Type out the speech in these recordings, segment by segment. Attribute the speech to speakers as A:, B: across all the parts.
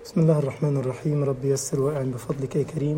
A: بسم الله الرحمن الرحيم رب يسر وأعن بفضلك يا كريم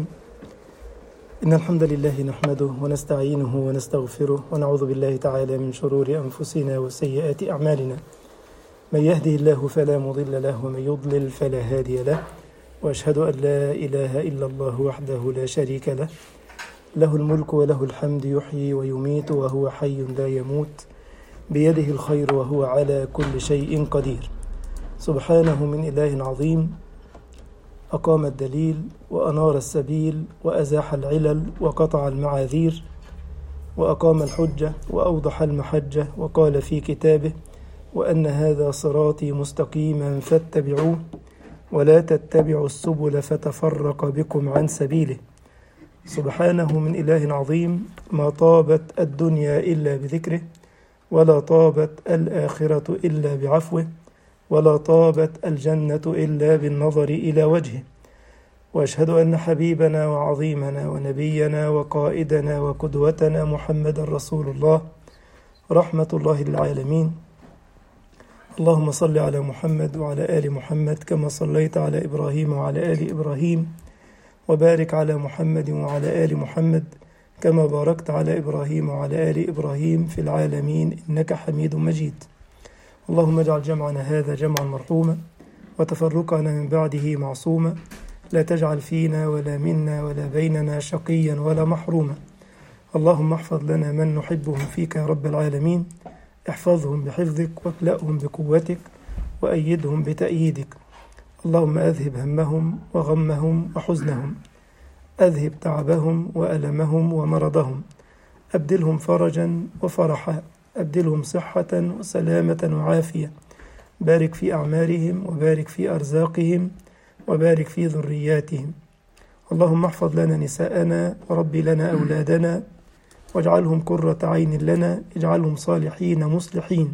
A: إن الحمد لله نحمده ونستعينه ونستغفره ونعوذ بالله تعالى من شرور أنفسنا وسيئات أعمالنا من يهده الله فلا مضل له ومن يضلل فلا هادي له وأشهد أن لا إله إلا الله وحده لا شريك له له الملك وله الحمد يحيي ويميت وهو حي لا يموت بيده الخير وهو على كل شيء قدير سبحانه من إله عظيم أقام الدليل وأنار السبيل وأزاح العلل وقطع المعاذير وأقام الحجة وأوضح المحجة وقال في كتابه وأن هذا صراطي مستقيما فاتبعوه ولا تتبعوا السبل فتفرق بكم عن سبيله سبحانه من إله عظيم ما طابت الدنيا إلا بذكره ولا طابت الآخرة إلا بعفوه ولا طابت الجنة إلا بالنظر إلى وجهه وأشهد أن حبيبنا وعظيمنا ونبينا وقائدنا وقدوتنا محمد رسول الله رحمة الله للعالمين اللهم صل على محمد وعلى آل محمد كما صليت على إبراهيم وعلى آل إبراهيم وبارك على محمد وعلى آل محمد كما باركت على إبراهيم وعلى آل إبراهيم في العالمين إنك حميد مجيد اللهم اجعل جمعنا هذا جمعا مرحوما وتفرقنا من بعده معصوما لا تجعل فينا ولا منا ولا بيننا شقيا ولا محروما اللهم احفظ لنا من نحبهم فيك يا رب العالمين احفظهم بحفظك واكلأهم بقوتك وأيدهم بتأييدك اللهم أذهب همهم وغمهم وحزنهم أذهب تعبهم وألمهم ومرضهم أبدلهم فرجا وفرحا أبدلهم صحة وسلامة وعافية بارك في أعمارهم وبارك في أرزاقهم وبارك في ذرياتهم اللهم احفظ لنا نساءنا وربي لنا أولادنا واجعلهم قرة عين لنا اجعلهم صالحين مصلحين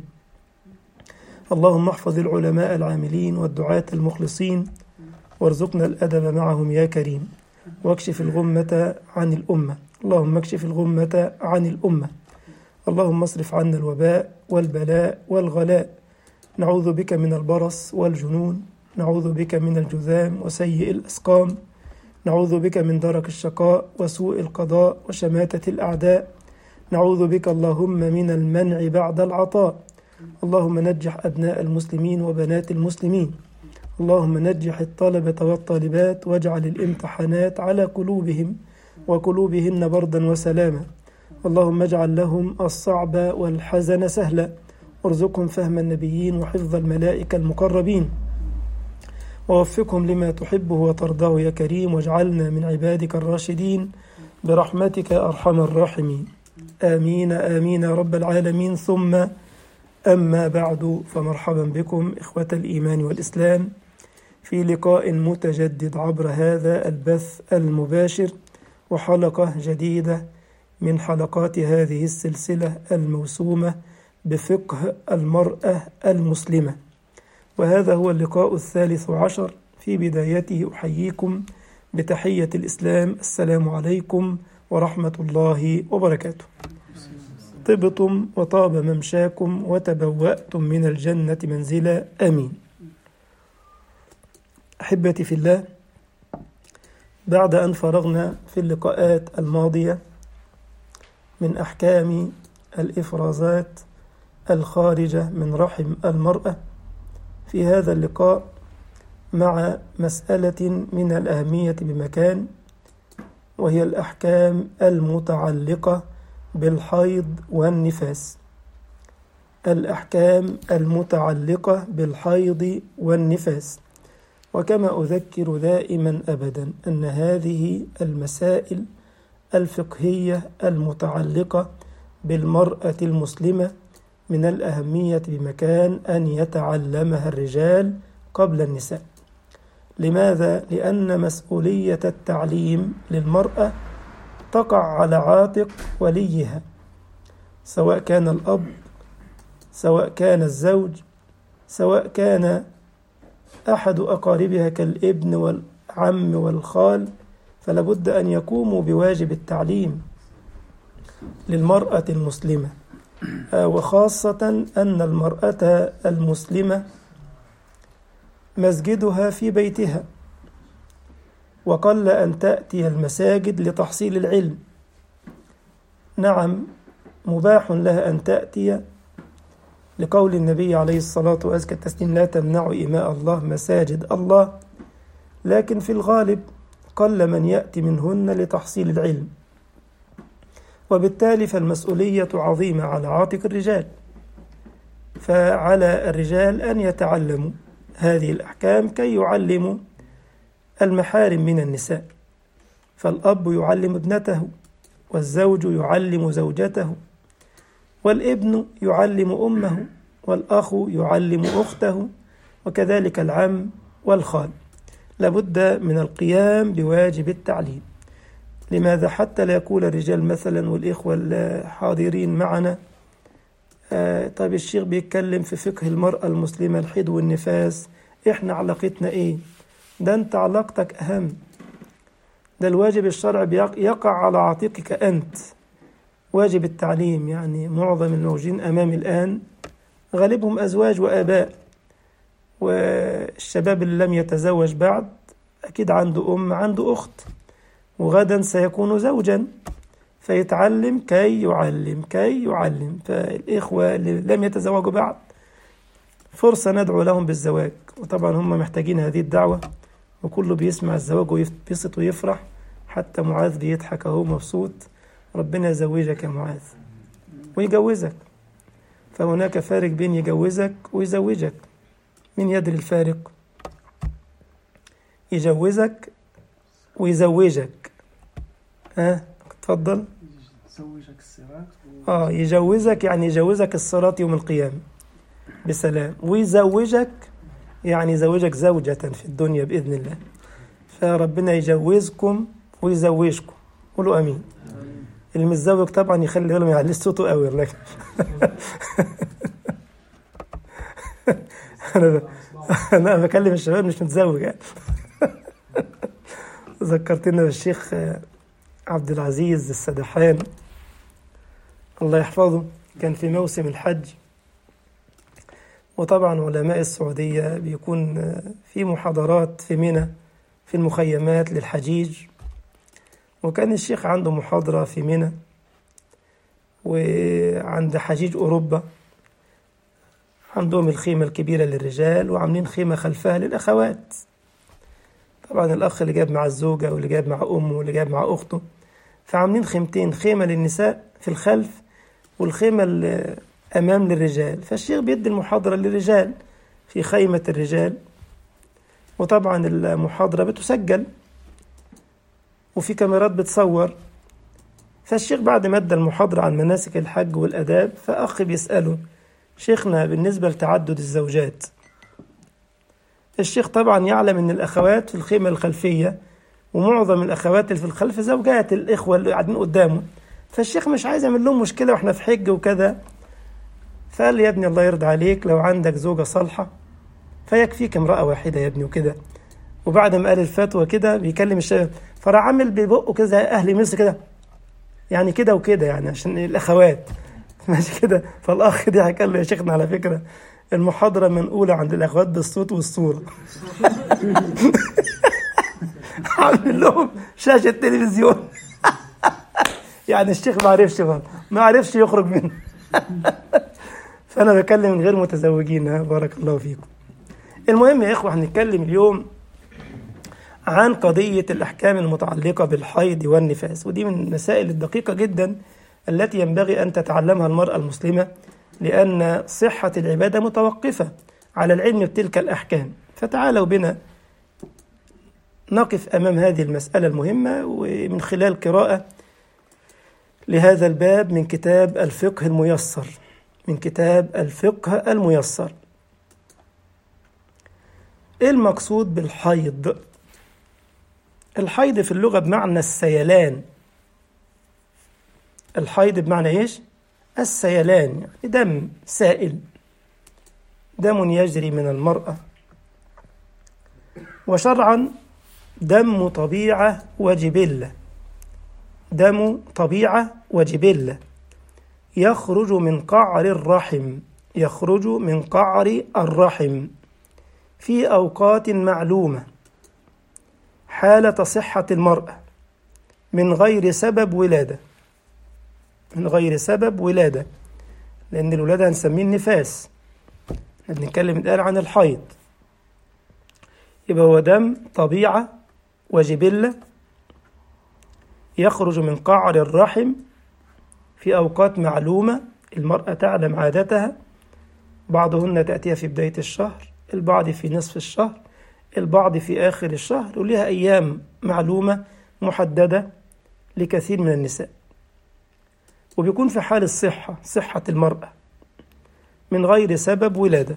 A: اللهم احفظ العلماء العاملين والدعاة المخلصين وارزقنا الأدب معهم يا كريم واكشف الغمة عن الأمة اللهم اكشف الغمة عن الأمة اللهم اصرف عنا الوباء والبلاء والغلاء نعوذ بك من البرص والجنون نعوذ بك من الجذام وسيء الأسقام نعوذ بك من درك الشقاء وسوء القضاء وشماتة الأعداء نعوذ بك اللهم من المنع بعد العطاء اللهم نجح أبناء المسلمين وبنات المسلمين اللهم نجح الطلبة والطالبات واجعل الامتحانات على قلوبهم وقلوبهن بردا وسلاما اللهم اجعل لهم الصعب والحزن سهلا ارزقهم فهم النبيين وحفظ الملائكة المقربين ووفقهم لما تحبه وترضاه يا كريم واجعلنا من عبادك الراشدين برحمتك يا أرحم الراحمين آمين آمين يا رب العالمين ثم أما بعد فمرحبا بكم إخوة الإيمان والإسلام في لقاء متجدد عبر هذا البث المباشر وحلقة جديدة من حلقات هذه السلسلة الموسومة بفقه المرأة المسلمة وهذا هو اللقاء الثالث عشر في بدايته أحييكم بتحية الإسلام السلام عليكم ورحمة الله وبركاته طبتم وطاب ممشاكم وتبوأتم من الجنة منزلا آمين أحبتي في الله بعد أن فرغنا في اللقاءات الماضية من أحكام الإفرازات الخارجة من رحم المرأة في هذا اللقاء مع مسألة من الأهمية بمكان وهي الأحكام المتعلقة بالحيض والنفاس الأحكام المتعلقة بالحيض والنفاس وكما أذكر دائما أبدا أن هذه المسائل الفقهية المتعلقة بالمرأة المسلمة من الأهمية بمكان أن يتعلمها الرجال قبل النساء لماذا؟ لأن مسؤولية التعليم للمرأة تقع على عاتق وليها سواء كان الأب سواء كان الزوج سواء كان أحد أقاربها كالابن والعم والخال فلابد أن يقوموا بواجب التعليم للمرأة المسلمة وخاصة أن المرأة المسلمة مسجدها في بيتها وقل أن تأتي المساجد لتحصيل العلم نعم مباح لها أن تأتي لقول النبي عليه الصلاة وأزكى التسليم لا تمنعوا إماء الله مساجد الله لكن في الغالب قل من يأتي منهن لتحصيل العلم وبالتالي فالمسؤولية عظيمة على عاتق الرجال فعلى الرجال أن يتعلموا هذه الأحكام كي يعلموا المحارم من النساء فالأب يعلم ابنته والزوج يعلم زوجته والابن يعلم أمه والأخ يعلم أخته وكذلك العم والخال لابد من القيام بواجب التعليم لماذا حتى لا يقول الرجال مثلا والإخوة الحاضرين معنا آه طيب الشيخ بيتكلم في فقه المرأة المسلمة الحيض والنفاس احنا علاقتنا ايه ده انت علاقتك أهم ده الواجب الشرعي يقع على عاتقك أنت واجب التعليم يعني معظم الموجودين أمامي الآن غالبهم أزواج وآباء والشباب اللي لم يتزوج بعد أكيد عنده أم عنده أخت وغدا سيكون زوجا فيتعلم كي يعلم كي يعلم فالإخوة اللي لم يتزوجوا بعد فرصة ندعو لهم بالزواج وطبعا هم محتاجين هذه الدعوة وكله بيسمع الزواج ويبسط ويفرح حتى معاذ بيضحك اهو مبسوط ربنا يزوجك يا معاذ ويجوزك فهناك فارق بين يجوزك ويزوجك مين يدري الفارق يجوزك ويزوجك ها أه؟ اتفضل
B: يزوجك الصراط
A: اه يجوزك يعني يجوزك الصراط يوم القيامة بسلام ويزوجك يعني يزوجك زوجة في الدنيا بإذن الله فربنا يجوزكم ويزوجكم قولوا امين اللي متزوج طبعا يخلي باله ما يعليش صوته قوي لكن انا انا بكلم الشباب مش متزوج يعني ذكرتنا بالشيخ عبد العزيز السدحان الله يحفظه كان في موسم الحج وطبعا علماء السعودية بيكون في محاضرات في منى في المخيمات للحجيج وكان الشيخ عنده محاضرة في منى وعند حجيج أوروبا عندهم الخيمة الكبيرة للرجال وعاملين خيمة خلفها للأخوات طبعا الأخ اللي جاب مع الزوجة واللي جاب مع أمه واللي جاب مع أخته فعاملين خيمتين خيمة للنساء في الخلف والخيمة أمام للرجال فالشيخ بيدي المحاضرة للرجال في خيمة الرجال وطبعا المحاضرة بتسجل وفي كاميرات بتصور فالشيخ بعد ما ادى المحاضرة عن مناسك الحج والآداب فأخ بيسأله شيخنا بالنسبة لتعدد الزوجات الشيخ طبعا يعلم ان الأخوات في الخيمة الخلفية ومعظم الأخوات اللي في الخلف زوجات الإخوة اللي قاعدين قدامه فالشيخ مش عايز يعمل لهم مشكلة واحنا في حج وكذا فقال لي يا ابني الله يرضى عليك لو عندك زوجة صالحة فيكفيك امرأة واحدة يا ابني وكده وبعد ما قال الفتوى كده بيكلم الشباب فراح عامل ببقه كده زي اهل مصر كده يعني كده وكده يعني عشان الاخوات ماشي كده فالاخ ضحك قال له يا شيخنا على فكره المحاضره منقوله عند الاخوات بالصوت والصوره عامل لهم شاشه تلفزيون يعني الشيخ ما عرفش ما عرفش يخرج منه فانا بكلم غير متزوجين بارك الله فيكم المهم يا اخوه هنتكلم اليوم عن قضية الأحكام المتعلقة بالحيض والنفاس ودي من المسائل الدقيقة جدا التي ينبغي أن تتعلمها المرأة المسلمة لأن صحة العبادة متوقفة على العلم بتلك الأحكام فتعالوا بنا نقف أمام هذه المسألة المهمة ومن خلال قراءة لهذا الباب من كتاب الفقه الميسر من كتاب الفقه الميسر إيه المقصود بالحيض؟ الحيض في اللغة بمعنى السيلان الحيض بمعنى ايش؟ السيلان يعني دم سائل دم يجري من المرأة وشرعا دم طبيعة وجبلة دم طبيعة وجبلة يخرج من قعر الرحم يخرج من قعر الرحم في أوقات معلومة حالة صحة المرأة من غير سبب ولادة من غير سبب ولادة لأن الولادة هنسميه النفاس احنا بنتكلم الآن عن الحيض يبقى هو دم طبيعة وجبلة يخرج من قعر الرحم في أوقات معلومة المرأة تعلم عادتها بعضهن تأتيها في بداية الشهر البعض في نصف الشهر البعض في آخر الشهر ولها أيام معلومة محددة لكثير من النساء وبيكون في حال الصحة صحة المرأة من غير سبب ولادة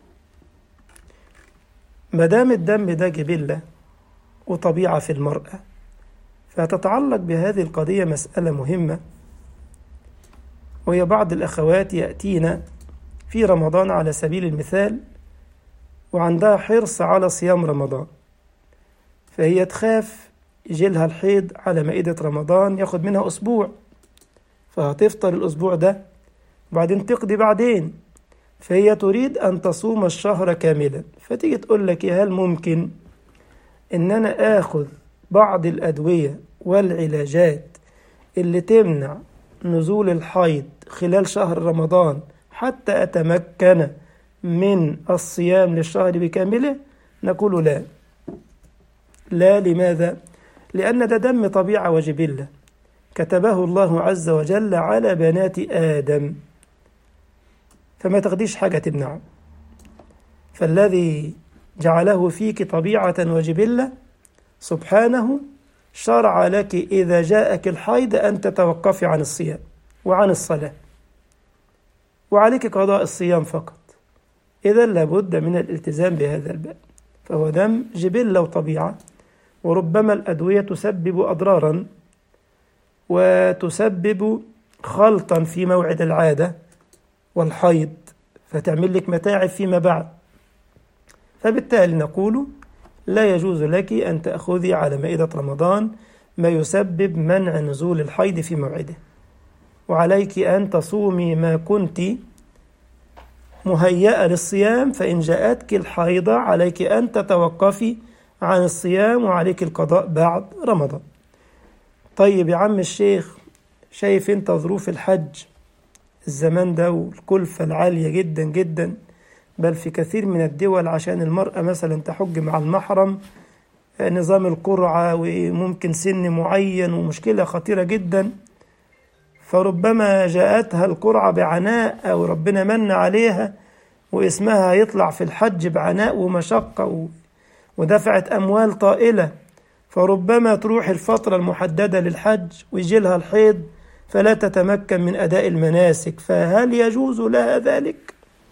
A: ما دام الدم ده جبلة وطبيعة في المرأة فتتعلق بهذه القضية مسألة مهمة وهي بعض الأخوات يأتين في رمضان على سبيل المثال وعندها حرص على صيام رمضان فهي تخاف يجيلها الحيض على مائدة رمضان ياخد منها أسبوع فهتفطر الأسبوع ده وبعدين تقضي بعدين فهي تريد أن تصوم الشهر كاملا فتيجي تقول لك هل ممكن إن أنا آخذ بعض الأدوية والعلاجات اللي تمنع نزول الحيض خلال شهر رمضان حتى أتمكن من الصيام للشهر بكامله نقول لا لا لماذا؟ لأن ده دم طبيعة وجبلة كتبه الله عز وجل على بنات آدم فما تاخديش حاجة تمنعه فالذي جعله فيك طبيعة وجبلة سبحانه شرع لك إذا جاءك الحيض أن تتوقفي عن الصيام وعن الصلاة وعليك قضاء الصيام فقط إذا لابد من الالتزام بهذا الباب فهو دم جبلة وطبيعة وربما الأدوية تسبب أضرارا وتسبب خلطا في موعد العادة والحيض فتعمل لك متاعب فيما بعد فبالتالي نقول لا يجوز لك أن تأخذي على مائدة رمضان ما يسبب منع نزول الحيض في موعده وعليك أن تصومي ما كنت مهيئة للصيام فإن جاءتك الحيضة عليك أن تتوقفي عن الصيام وعليك القضاء بعد رمضان طيب يا عم الشيخ شايف انت ظروف الحج الزمان ده والكلفة العالية جدا جدا بل في كثير من الدول عشان المرأة مثلا تحج مع المحرم نظام القرعة وممكن سن معين ومشكلة خطيرة جدا فربما جاءتها القرعة بعناء أو ربنا من عليها واسمها يطلع في الحج بعناء ومشقة ودفعت أموال طائلة فربما تروح الفترة المحددة للحج ويجي لها الحيض فلا تتمكن من أداء المناسك فهل يجوز لها ذلك؟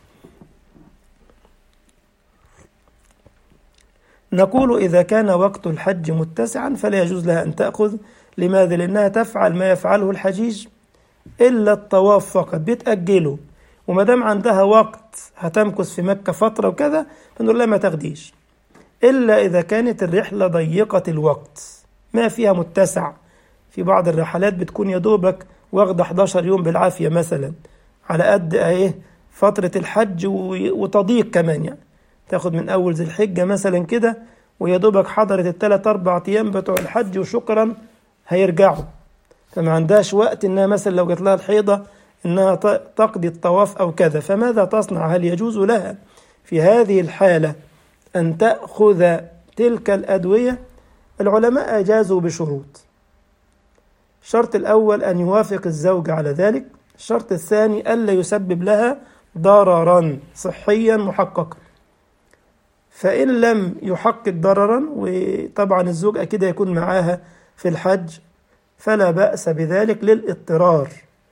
A: نقول إذا كان وقت الحج متسعا فلا يجوز لها أن تأخذ لماذا؟ لأنها تفعل ما يفعله الحجيج إلا الطواف فقط بتأجله وما دام عندها وقت هتمكث في مكة فترة وكذا فنقول لها ما تاخديش إلا إذا كانت الرحلة ضيقة الوقت ما فيها متسع في بعض الرحلات بتكون يا دوبك واخدة 11 يوم بالعافية مثلا على قد إيه فترة الحج وتضيق كمان يعني تاخد من أول ذي الحجة مثلا كده ويا دوبك حضرت الثلاث أربع أيام بتوع الحج وشكرا هيرجعوا فما عندهاش وقت إنها مثلا لو جات لها الحيضة إنها تقضي الطواف أو كذا فماذا تصنع هل يجوز لها في هذه الحالة أن تأخذ تلك الأدوية العلماء أجازوا بشروط الشرط الأول أن يوافق الزوج على ذلك الشرط الثاني ألا يسبب لها ضررا صحيا محققا فإن لم يحقق ضررا وطبعا الزوج أكيد يكون معاها في الحج فلا بأس بذلك للاضطرار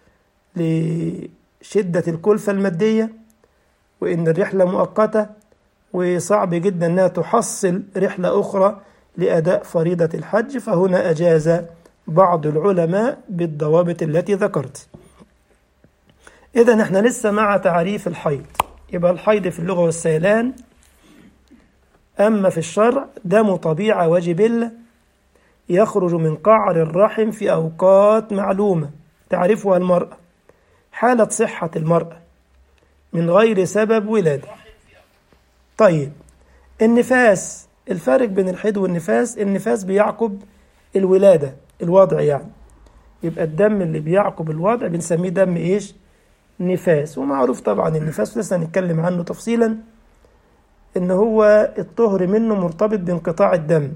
A: لشدة الكلفة المادية وإن الرحلة مؤقتة وصعب جدا أنها تحصل رحلة أخرى لأداء فريضة الحج فهنا أجاز بعض العلماء بالضوابط التي ذكرت إذا نحن لسه مع تعريف الحيض يبقى الحيض في اللغة والسيلان أما في الشرع دم طبيعة وجبلة يخرج من قعر الرحم في أوقات معلومة تعرفها المرأة حالة صحة المرأة من غير سبب ولادة طيب النفاس الفرق بين الحيض والنفاس النفاس بيعقب الولادة الوضع يعني يبقى الدم اللي بيعقب الوضع بنسميه دم ايش نفاس ومعروف طبعا النفاس لسه هنتكلم عنه تفصيلا ان هو الطهر منه مرتبط بانقطاع الدم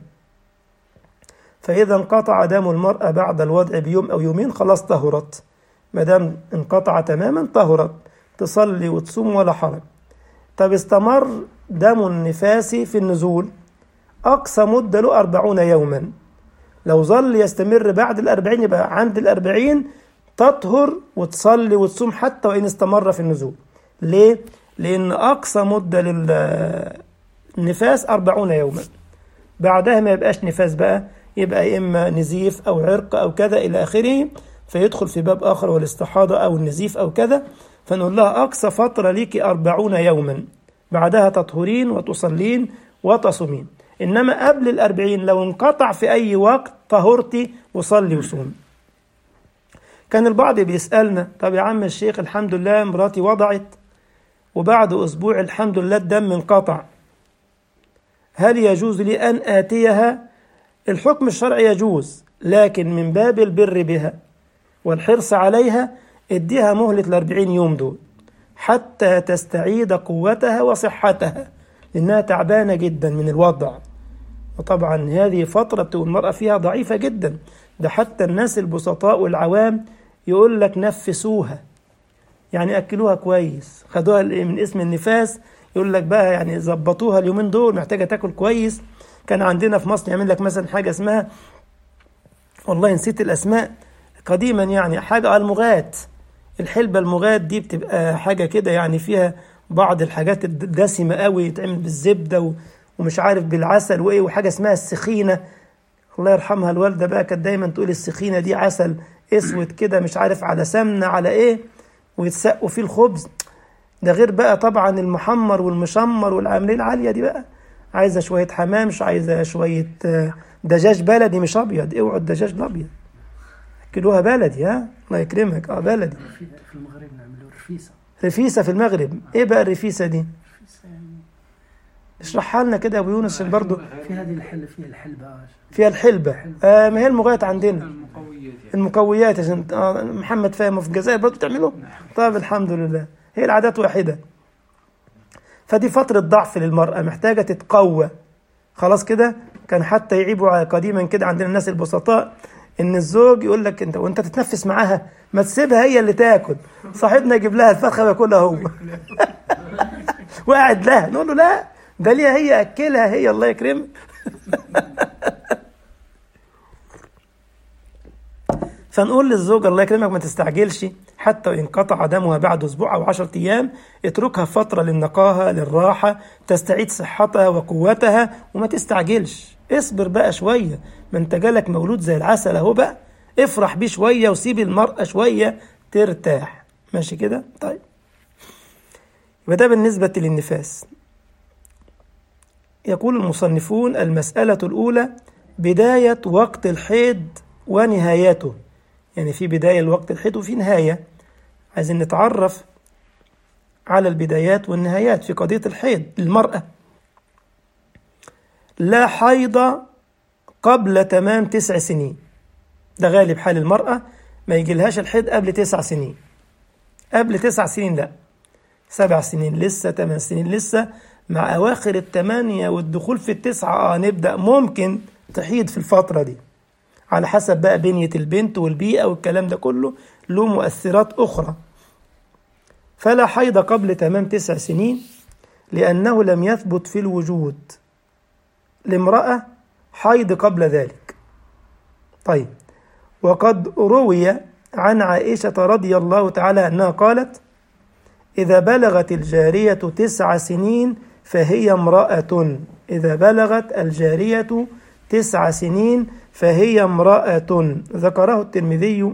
A: فإذا انقطع دم المرأة بعد الوضع بيوم أو يومين خلاص طهرت ما دام انقطع تماما طهرت تصلي وتصوم ولا حرج طب استمر دم النفاس في النزول أقصى مدة له أربعون يوما لو ظل يستمر بعد الأربعين يبقى عند الأربعين تطهر وتصلي وتصوم حتى وإن استمر في النزول ليه؟ لأن أقصى مدة للنفاس أربعون يوما بعدها ما يبقاش نفاس بقى يبقى إما نزيف أو عرق أو كذا إلى آخره فيدخل في باب آخر والاستحاضة أو النزيف أو كذا فنقول لها أقصى فترة ليك أربعون يوما بعدها تطهرين وتصلين وتصومين إنما قبل الأربعين لو انقطع في أي وقت طهرتي وصلي وصومي كان البعض بيسألنا طب يا عم الشيخ الحمد لله مراتي وضعت وبعد أسبوع الحمد لله الدم انقطع هل يجوز لي أن آتيها الحكم الشرعي يجوز لكن من باب البر بها والحرص عليها اديها مهلة الأربعين يوم دول حتى تستعيد قوتها وصحتها لأنها تعبانة جدا من الوضع وطبعا هذه فترة بتبقى المرأة فيها ضعيفة جدا ده حتى الناس البسطاء والعوام يقول لك نفسوها يعني أكلوها كويس خدوها من اسم النفاس يقول لك بقى يعني ظبطوها اليومين دول محتاجة تاكل كويس كان عندنا في مصر يعمل لك مثلا حاجة اسمها والله نسيت الأسماء قديما يعني حاجة المغات الحلبة المغات دي بتبقى حاجة كده يعني فيها بعض الحاجات الدسمة قوي يتعمل بالزبدة ومش عارف بالعسل وإيه وحاجة اسمها السخينة الله يرحمها الوالدة بقى كانت دايما تقول السخينة دي عسل اسود كده مش عارف على سمنة على إيه ويتسقوا فيه الخبز ده غير بقى طبعا المحمر والمشمر والعاملين العالية دي بقى عايزة شوية حمام مش عايزة شوية دجاج بلدي مش أبيض اوعوا الدجاج الأبيض أكلوها بلدي ها الله يكرمك اه بلدي
B: في المغرب نعملوا رفيسة
A: رفيسة في المغرب ايه بقى الرفيسة دي
B: رفيسة يعني
A: اشرحها لنا كده يا ابو يونس عشان برضه
B: في هذه الحل فيها الحلبة
A: فيها الحلبة آه ما هي المغاية عندنا
C: المقويات يعني
A: المقويات عشان آه محمد فاهم في الجزائر برضه بتعملوا طيب الحمد لله هي العادات واحدة فدي فترة ضعف للمرأة محتاجة تتقوى خلاص كده كان حتى يعيبوا قديما كده عندنا الناس البسطاء ان الزوج يقول لك انت وانت تتنفس معاها ما تسيبها هي اللي تاكل صاحبنا يجيب لها الفرخه وياكلها هو وقاعد لها نقول له لا ده ليها هي اكلها هي الله يكرمك فنقول للزوج الله يكرمك ما تستعجلش حتى وإن قطع دمها بعد أسبوع أو عشرة أيام اتركها فترة للنقاهة للراحة تستعيد صحتها وقوتها وما تستعجلش اصبر بقى شوية ما انت جالك مولود زي العسل اهو بقى افرح بيه شوية وسيب المرأة شوية ترتاح ماشي كده طيب يبقى ده بالنسبة للنفاس يقول المصنفون المسألة الأولى بداية وقت الحيض ونهايته يعني في بداية لوقت الحيض وفي نهاية عايزين نتعرف على البدايات والنهايات في قضية الحيض للمرأة لا حيض قبل تمام تسع سنين ده غالب حال المرأة ما يجيلهاش الحيض قبل تسع سنين قبل تسع سنين لا سبع سنين لسه ثمان سنين لسه مع أواخر الثمانية والدخول في التسعة آه نبدأ ممكن تحيض في الفترة دي على حسب بقى بنية البنت والبيئة والكلام ده كله له مؤثرات أخرى فلا حيض قبل تمام تسع سنين لأنه لم يثبت في الوجود لامرأة حيض قبل ذلك طيب وقد روي عن عائشة رضي الله تعالى أنها قالت إذا بلغت الجارية تسع سنين فهي امرأة إذا بلغت الجارية تسع سنين فهي امرأة ذكره الترمذي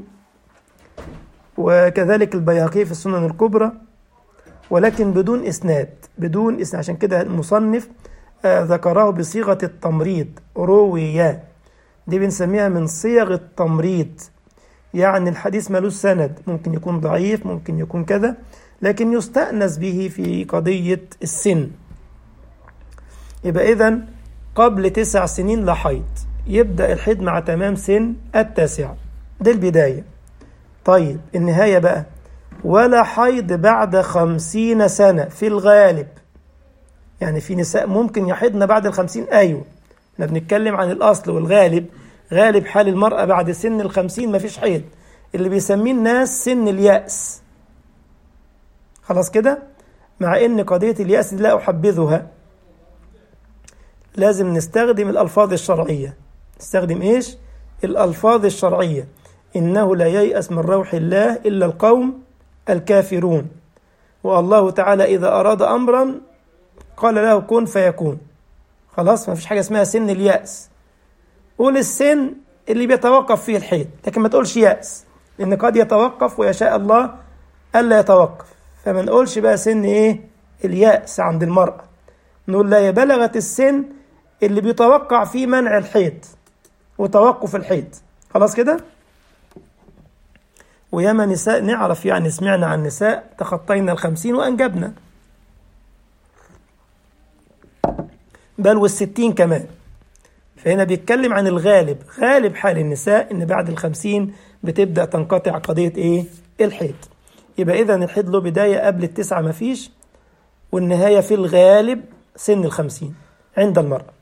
A: وكذلك البيهقي في السنن الكبرى ولكن بدون إسناد بدون إسناد عشان كده المصنف آه ذكره بصيغة التمريض رويا دي بنسميها من صيغ التمريض يعني الحديث ملوش سند ممكن يكون ضعيف ممكن يكون كذا لكن يستأنس به في قضية السن يبقى إذا قبل تسع سنين لا حيض يبدأ الحيض مع تمام سن التاسع دي البداية طيب النهاية بقى ولا حيض بعد خمسين سنة في الغالب يعني في نساء ممكن يحضن بعد الخمسين أيوة احنا بنتكلم عن الأصل والغالب غالب حال المرأة بعد سن الخمسين مفيش حيض اللي بيسميه الناس سن اليأس خلاص كده مع ان قضية اليأس دي لا أحبذها لازم نستخدم الألفاظ الشرعية نستخدم إيش الألفاظ الشرعية إنه لا ييأس من روح الله إلا القوم الكافرون والله تعالى إذا أراد أمرا قال له كن فيكون خلاص ما فيش حاجة اسمها سن اليأس قول السن اللي بيتوقف فيه الحيض لكن ما تقولش يأس لأن قد يتوقف ويشاء الله ألا يتوقف فما نقولش بقى سن إيه اليأس عند المرأة نقول لا بلغت السن اللي بيتوقع فيه منع الحيض وتوقف الحيض خلاص كده وياما نساء نعرف يعني سمعنا عن نساء تخطينا الخمسين وأنجبنا بل والستين كمان فهنا بيتكلم عن الغالب غالب حال النساء ان بعد الخمسين بتبدأ تنقطع قضية ايه الحيض يبقى اذا الحيض له بداية قبل التسعة مفيش والنهاية في الغالب سن الخمسين عند المرأة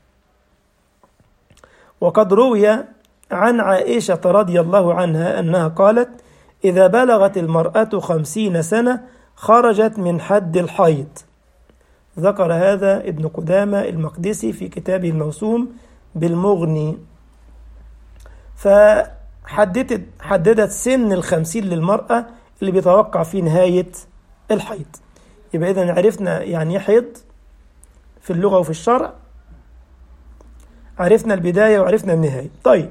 A: وقد روي عن عائشة رضي الله عنها أنها قالت إذا بلغت المرأة خمسين سنة خرجت من حد الحيض ذكر هذا ابن قدامة المقدسي في كتابه الموسوم بالمغني فحددت حددت سن الخمسين للمرأة اللي بيتوقع فيه نهاية الحيض يبقى إذا عرفنا يعني حيض في اللغة وفي الشرع عرفنا البداية وعرفنا النهاية طيب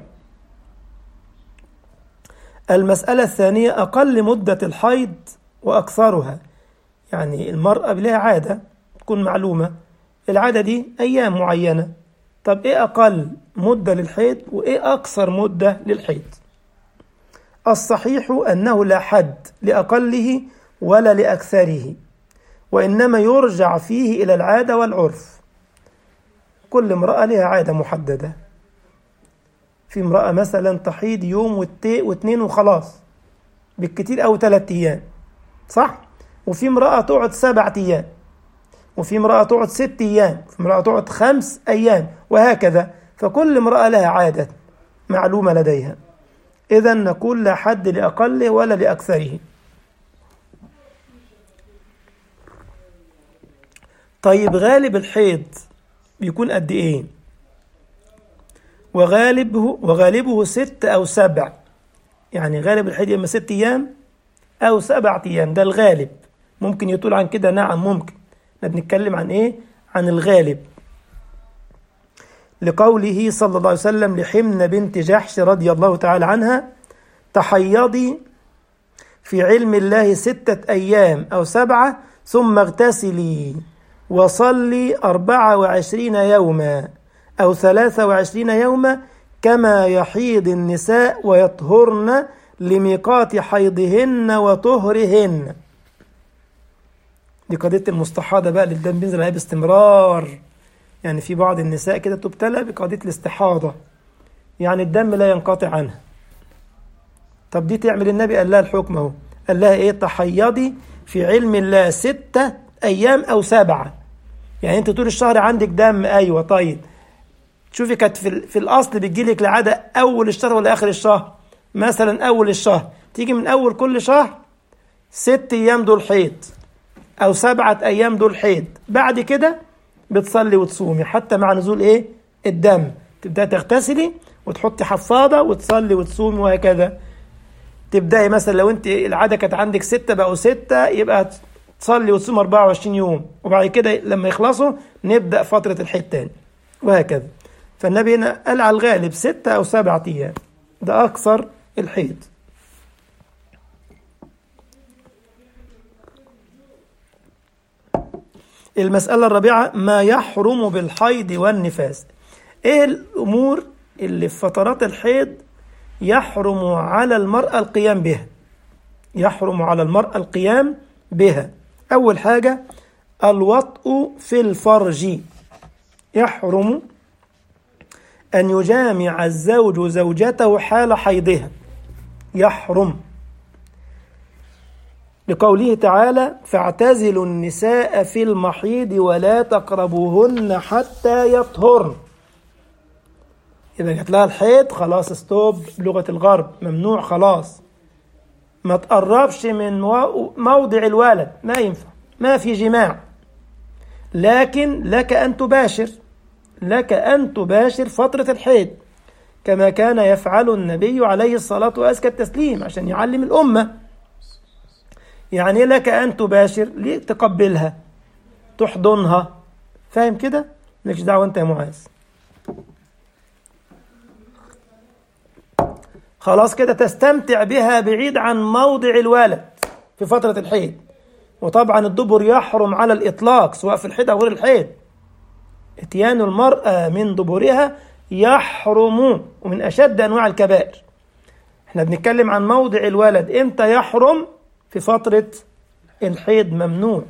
A: المسألة الثانية أقل مدة الحيض وأكثرها يعني المرأة لها عادة تكون معلومة العادة دي أيام معينة طب إيه أقل مدة للحيض وإيه أكثر مدة للحيض الصحيح أنه لا حد لأقله ولا لأكثره وإنما يرجع فيه إلى العادة والعرف كل امرأة لها عادة محددة في امرأة مثلا تحيض يوم والتي واثنين وخلاص بالكتير أو ثلاثة أيام صح؟ وفي امرأة تقعد سبعة أيام وفي امرأة تقعد ست أيام وفي امرأة تقعد خمس أيام وهكذا فكل امرأة لها عادة معلومة لديها إذا نقول لا حد لأقله ولا لأكثره طيب غالب الحيض بيكون قد إيه؟ وغالبه وغالبه ست أو سبع يعني غالب الحيض إما ست أيام أو سبعة أيام ده الغالب ممكن يطول عن كده نعم ممكن احنا بنتكلم عن إيه؟ عن الغالب لقوله صلى الله عليه وسلم لحمنة بنت جحش رضي الله تعالى عنها تحيضي في علم الله ستة أيام أو سبعة ثم اغتسلي وصلي أربعة وعشرين يوما أو ثلاثة وعشرين يوما كما يحيض النساء ويطهرن لميقات حيضهن وطهرهن دي قضية المستحاضة بقى اللي الدم بينزل عليها باستمرار يعني في بعض النساء كده تبتلى بقضية الاستحاضة يعني الدم لا ينقطع عنها طب دي تعمل النبي قال لها الحكم اهو قال لها ايه تحيضي في علم الله ستة ايام او سبعة يعني انت طول الشهر عندك دم ايوه طيب شوفي كانت في, في الاصل بتجيلك العادة اول الشهر ولا اخر الشهر مثلا اول الشهر تيجي من اول كل شهر ست ايام دول حيض او سبعة ايام دول حيض بعد كده بتصلي وتصومي حتى مع نزول ايه الدم تبدأ تغتسلي وتحطي حفاضة وتصلي وتصومي وهكذا تبدأي مثلا لو انت العادة كانت عندك ستة بقوا ستة يبقى تصلي وتصوم 24 يوم وبعد كده لما يخلصوا نبدأ فترة الحيض تاني وهكذا فالنبي هنا قال على الغالب ستة أو سبعة أيام ده أكثر الحيض المسألة الرابعة ما يحرم بالحيض والنفاس ايه الأمور اللي في فترات الحيض يحرم على المرأة القيام بها يحرم على المرأة القيام بها أول حاجة الوطء في الفرج يحرم أن يجامع الزوج زوجته حال حيضها يحرم لقوله تعالى فاعتزلوا النساء في المحيض ولا تقربوهن حتى يطهرن إذا جات لها الحيض خلاص ستوب بلغة الغرب ممنوع خلاص ما تقربش من موضع الولد ما ينفع ما في جماع لكن لك أن تباشر لك أن تباشر فترة الحيض كما كان يفعل النبي عليه الصلاة وأزكى التسليم عشان يعلم الأمة يعني لك أن تباشر تقبلها تحضنها فاهم كده؟ مالكش دعوة أنت يا معاذ خلاص كده تستمتع بها بعيد عن موضع الولد في فترة الحيض وطبعا الدبر يحرم على الإطلاق سواء في الحيض أو غير الحيض اتيان المرأة من دبرها يحرم ومن أشد أنواع الكبائر احنا بنتكلم عن موضع الولد امتى يحرم في فترة الحيض ممنوع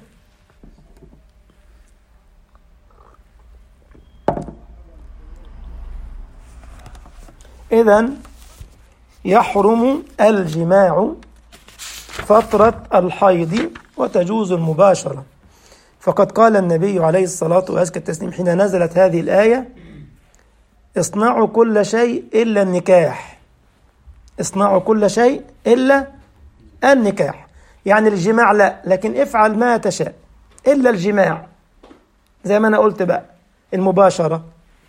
A: إذا يحرم الجماع فترة الحيض وتجوز المباشرة فقد قال النبي عليه الصلاة وأزكى التسليم حين نزلت هذه الآية اصنعوا كل شيء إلا النكاح اصنعوا كل شيء إلا النكاح يعني الجماع لا لكن افعل ما تشاء إلا الجماع زي ما أنا قلت بقى المباشرة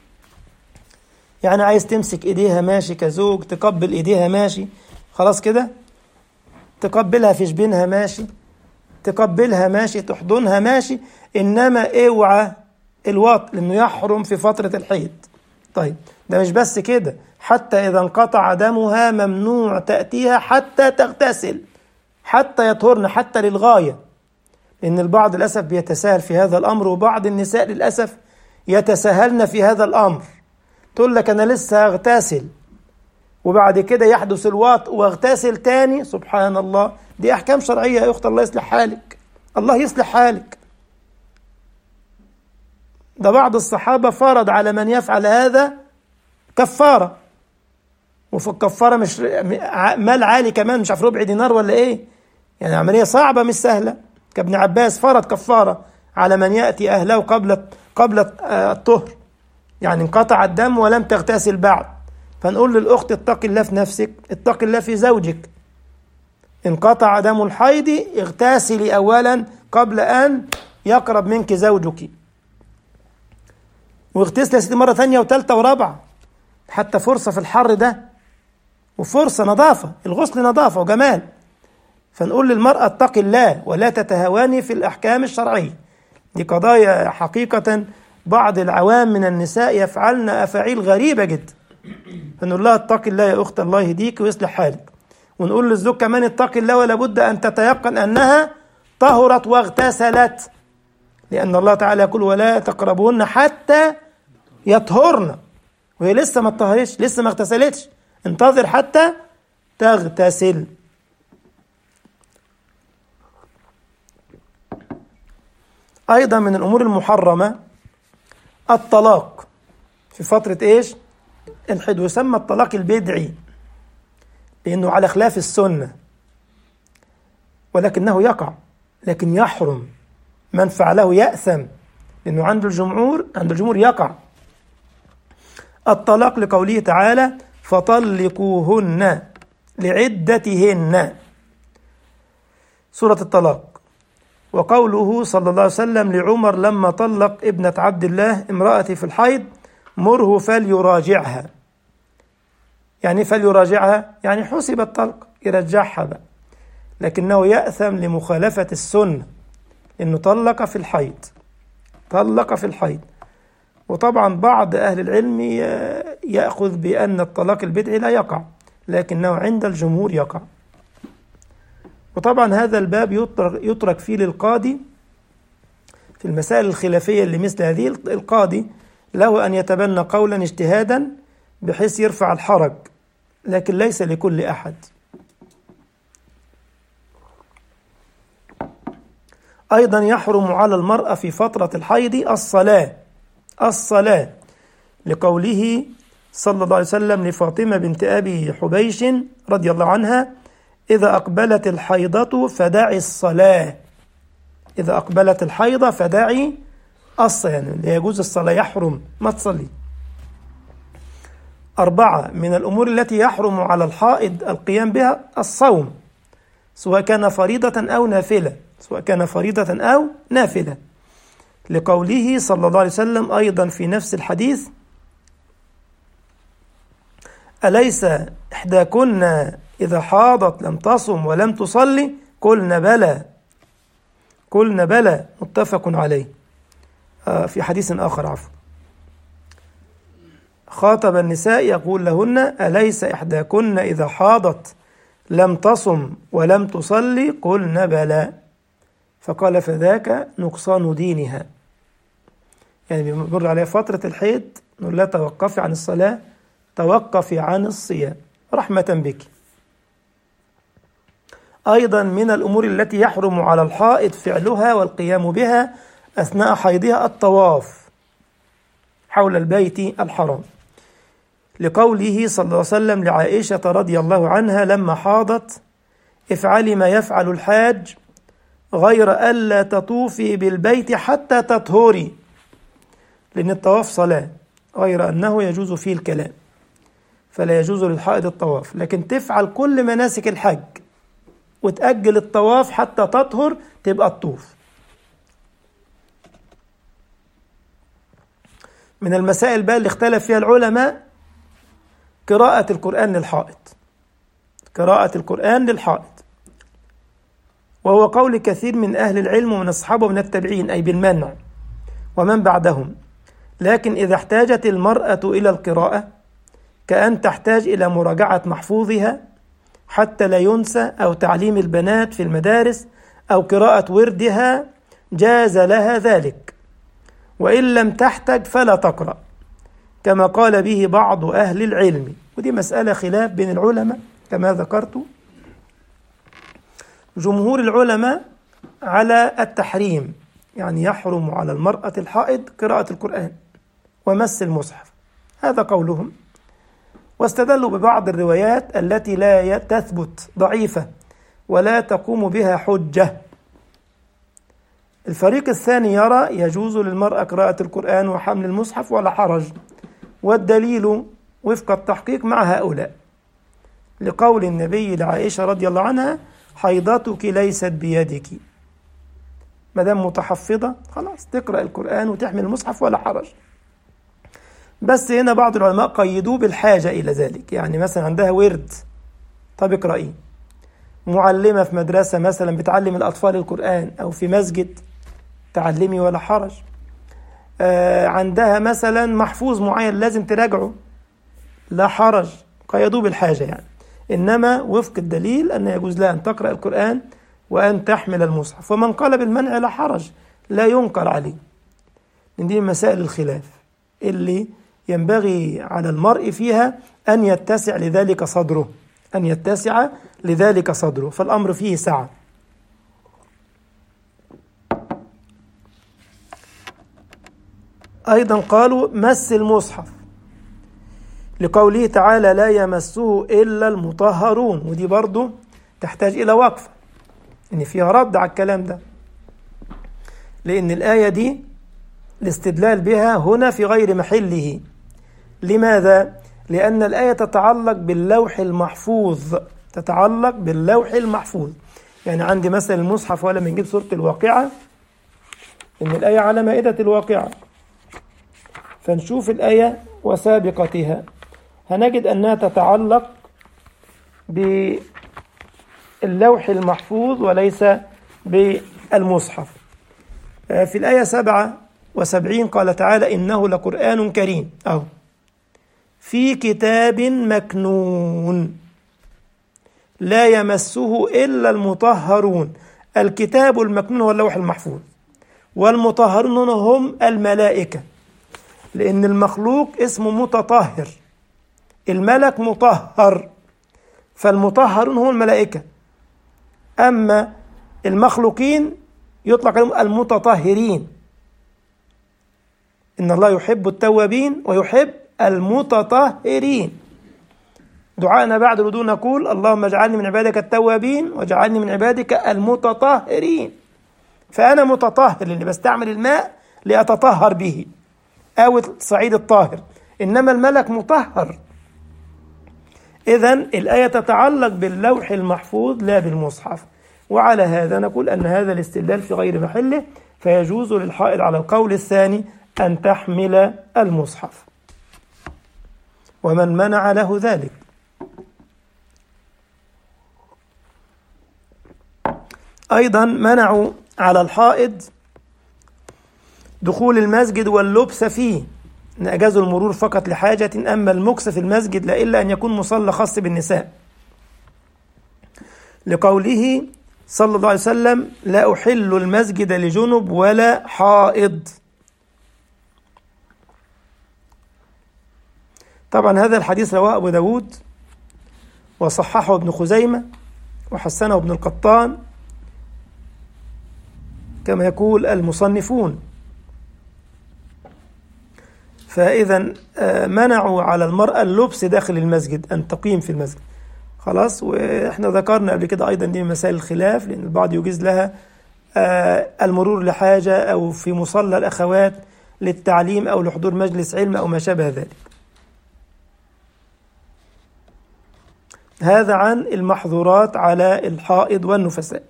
A: يعني عايز تمسك إيديها ماشي كزوج تقبل إيديها ماشي خلاص كده تقبلها في جبينها ماشي تقبلها ماشي تحضنها ماشي إنما اوعى الوط لأنه يحرم في فترة الحيض طيب ده مش بس كده حتى إذا انقطع دمها ممنوع تأتيها حتى تغتسل حتى يطهرن حتى للغاية لأن البعض للأسف بيتساهل في هذا الأمر وبعض النساء للأسف يتساهلن في هذا الأمر تقول لك أنا لسه أغتسل وبعد كده يحدث الوط واغتسل تاني سبحان الله دي أحكام شرعية يا أخت الله يصلح حالك الله يصلح حالك ده بعض الصحابة فرض على من يفعل هذا كفارة وفي الكفارة مش مال عالي كمان مش عارف ربع دينار ولا ايه يعني عملية صعبة مش سهلة كابن عباس فرض كفارة على من يأتي أهله قبل قبل الطهر يعني انقطع الدم ولم تغتسل بعد فنقول للأخت اتق الله في نفسك اتق الله في زوجك انقطع دم الحيض اغتسلي أولا قبل أن يقرب منك زوجك واغتسلي يا سيدي مرة ثانية وثالثة ورابعة حتى فرصة في الحر ده وفرصة نظافة الغسل نظافة وجمال فنقول للمرأة اتق الله ولا تتهواني في الأحكام الشرعية دي قضايا حقيقة بعض العوام من النساء يفعلن أفاعيل غريبة جدا فنقول لها اتق الله يا أخت الله يهديك ويصلح حالك ونقول للزوج كمان اتق الله ولا بد أن تتيقن أنها طهرت واغتسلت لأن الله تعالى يقول ولا تقربون حتى يطهرن وهي لسه ما اتطهرتش لسه ما اغتسلتش انتظر حتى تغتسل أيضا من الأمور المحرمة الطلاق في فترة إيش؟ الحد يسمى الطلاق البدعي لأنه على خلاف السنة ولكنه يقع لكن يحرم من فعله يأثم لأنه عند الجمهور عند الجمهور يقع الطلاق لقوله تعالى فطلقوهن لعدتهن سورة الطلاق وقوله صلى الله عليه وسلم لعمر لما طلق ابنة عبد الله امرأتي في الحيض مره فليراجعها يعني فليراجعها يعني حسب الطلق يرجعها بقى لكنه يأثم لمخالفة السنة إنه طلق في الحيض طلق في الحيض وطبعا بعض أهل العلم يأخذ بأن الطلاق البدعي لا يقع لكنه عند الجمهور يقع وطبعا هذا الباب يترك, يترك فيه للقاضي في المسائل الخلافية اللي مثل هذه القاضي له أن يتبنى قولا اجتهادا بحيث يرفع الحرج لكن ليس لكل أحد أيضا يحرم على المرأة في فترة الحيض الصلاة الصلاة لقوله صلى الله عليه وسلم لفاطمة بنت أبي حبيش رضي الله عنها إذا أقبلت الحيضة فدعي الصلاة إذا أقبلت الحيضة فدعي الصلاة يعني لا يجوز الصلاة يحرم ما تصلي أربعة من الأمور التي يحرم على الحائض القيام بها الصوم سواء كان فريضة أو نافلة سواء كان فريضة أو نافلة لقوله صلى الله عليه وسلم أيضا في نفس الحديث أليس إحداكن إذا حاضت لم تصم ولم تصلي قلنا بلى قلنا بلى متفق عليه آه في حديث آخر عفوا خاطب النساء يقول لهن أليس إحداكن إذا حاضت لم تصم ولم تصلي قلن بلى فقال فذاك نقصان دينها يعني بيمر عليها فترة الحيض نقول لها توقفي عن الصلاة توقفي عن الصيام رحمة بك أيضا من الأمور التي يحرم على الحائض فعلها والقيام بها أثناء حيضها الطواف حول البيت الحرام لقوله صلى الله عليه وسلم لعائشة رضي الله عنها لما حاضت افعلي ما يفعل الحاج غير ألا تطوفي بالبيت حتى تطهري لأن الطواف صلاة غير أنه يجوز فيه الكلام فلا يجوز للحائض الطواف لكن تفعل كل مناسك الحج وتأجل الطواف حتى تطهر تبقى الطوف من المسائل بقى اللي اختلف فيها العلماء قراءة القرآن للحائط قراءة القرآن للحائط وهو قول كثير من أهل العلم ومن الصحابة ومن التابعين أي بالمنع ومن بعدهم لكن إذا احتاجت المرأة إلى القراءة كأن تحتاج إلى مراجعة محفوظها حتى لا ينسى أو تعليم البنات في المدارس أو قراءة وردها جاز لها ذلك وإن لم تحتج فلا تقرأ كما قال به بعض أهل العلم ودي مسألة خلاف بين العلماء كما ذكرت جمهور العلماء على التحريم يعني يحرم على المرأة الحائض قراءة القرآن ومس المصحف هذا قولهم واستدلوا ببعض الروايات التي لا تثبت ضعيفة ولا تقوم بها حجة الفريق الثاني يرى يجوز للمرأة قراءة القرآن وحمل المصحف ولا حرج والدليل وفق التحقيق مع هؤلاء لقول النبي لعائشة رضي الله عنها حيضتك ليست بيدك ما دام متحفظة خلاص تقرأ القرآن وتحمل المصحف ولا حرج بس هنا بعض العلماء قيدوه بالحاجة إلى ذلك يعني مثلا عندها ورد طب اقرأيه معلمة في مدرسة مثلا بتعلم الأطفال القرآن أو في مسجد تعلمي ولا حرج آه عندها مثلا محفوظ معين لازم تراجعه لا حرج قيدوه بالحاجة يعني إنما وفق الدليل أن يجوز لها أن تقرأ القرآن وأن تحمل المصحف ومن قال بالمنع لا حرج لا ينكر عليه من دي مسائل الخلاف اللي ينبغي على المرء فيها أن يتسع لذلك صدره أن يتسع لذلك صدره فالأمر فيه سعة أيضا قالوا مس المصحف لقوله تعالى لا يمسه إلا المطهرون ودي برضو تحتاج إلى وقفة إن فيها رد على الكلام ده لأن الآية دي الاستدلال بها هنا في غير محله لماذا؟ لأن الآية تتعلق باللوح المحفوظ تتعلق باللوح المحفوظ يعني عندي مثلا المصحف ولا بنجيب سورة الواقعة إن الآية على مائدة الواقعة فنشوف الآية وسابقتها هنجد أنها تتعلق باللوح المحفوظ وليس بالمصحف في الآية سبعة وسبعين قال تعالى إنه لقرآن كريم أو في كتاب مكنون لا يمسه إلا المطهرون الكتاب المكنون هو اللوح المحفوظ والمطهرون هم الملائكة لأن المخلوق اسمه متطهر الملك مطهر فالمطهرون هم الملائكة أما المخلوقين يطلق عليهم المتطهرين إن الله يحب التوابين ويحب المتطهرين دعائنا بعد الوضوء نقول اللهم اجعلني من عبادك التوابين واجعلني من عبادك المتطهرين فأنا متطهر لأني بستعمل الماء لأتطهر به أو الصعيد الطاهر إنما الملك مطهر إذا الآية تتعلق باللوح المحفوظ لا بالمصحف وعلى هذا نقول أن هذا الاستدلال في غير محله فيجوز للحائض على القول الثاني أن تحمل المصحف ومن منع له ذلك أيضا منعوا على الحائض دخول المسجد واللبس فيه إن أجازوا المرور فقط لحاجة أما المكس في المسجد لا إلا أن يكون مصلى خاص بالنساء لقوله صلى الله عليه وسلم لا أحل المسجد لجنب ولا حائض طبعا هذا الحديث رواه أبو داود وصححه ابن خزيمة وحسنه ابن القطان كما يقول المصنفون فإذا منعوا على المرأة اللبس داخل المسجد أن تقيم في المسجد خلاص وإحنا ذكرنا قبل كده أيضا دي مسائل الخلاف لأن البعض يجيز لها المرور لحاجة أو في مصلى الأخوات للتعليم أو لحضور مجلس علم أو ما شابه ذلك هذا عن المحظورات على الحائض والنفساء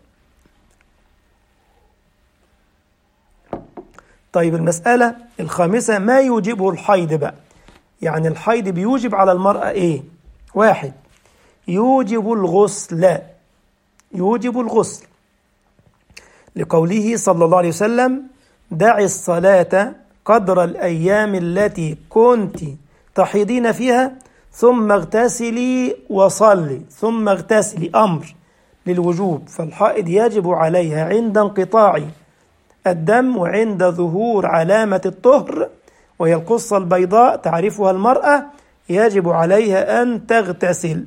A: طيب المسألة الخامسة ما يوجبه الحيض بقى يعني الحيض بيوجب على المرأة إيه واحد يوجب الغسل يوجب الغسل لقوله صلى الله عليه وسلم دع الصلاة قدر الأيام التي كنت تحيضين فيها ثم اغتسلي وصلي ثم اغتسلي أمر للوجوب فالحائض يجب عليها عند انقطاع الدم وعند ظهور علامة الطهر وهي القصة البيضاء تعرفها المرأة يجب عليها أن تغتسل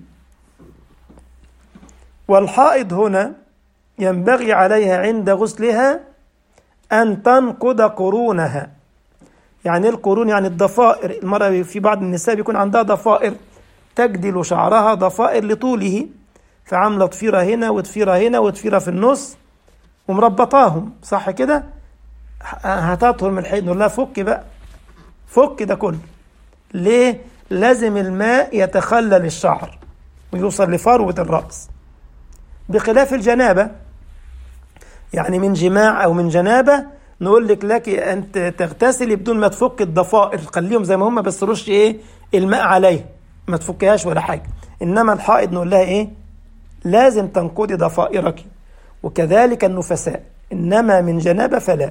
A: والحائض هنا ينبغي عليها عند غسلها أن تنقض قرونها يعني القرون يعني الضفائر المرأة في بعض النساء بيكون عندها ضفائر تجدل شعرها ضفائر لطوله فعاملة ضفيرة هنا وضفيرة هنا وضفيرة في النص ومربطاهم صح كده هتطهر من الحيض نقول لها فك بقى فك ده كله ليه لازم الماء يتخلل الشعر ويوصل لفروة الرأس بخلاف الجنابة يعني من جماع أو من جنابة نقول لك لك أن تغتسلي بدون ما تفك الضفائر خليهم زي ما هم بس رش إيه الماء عليه ما تفكهاش ولا حاجة إنما الحائض نقول لها إيه لازم تنقضي ضفائرك وكذلك النفساء إنما من جنابة فلا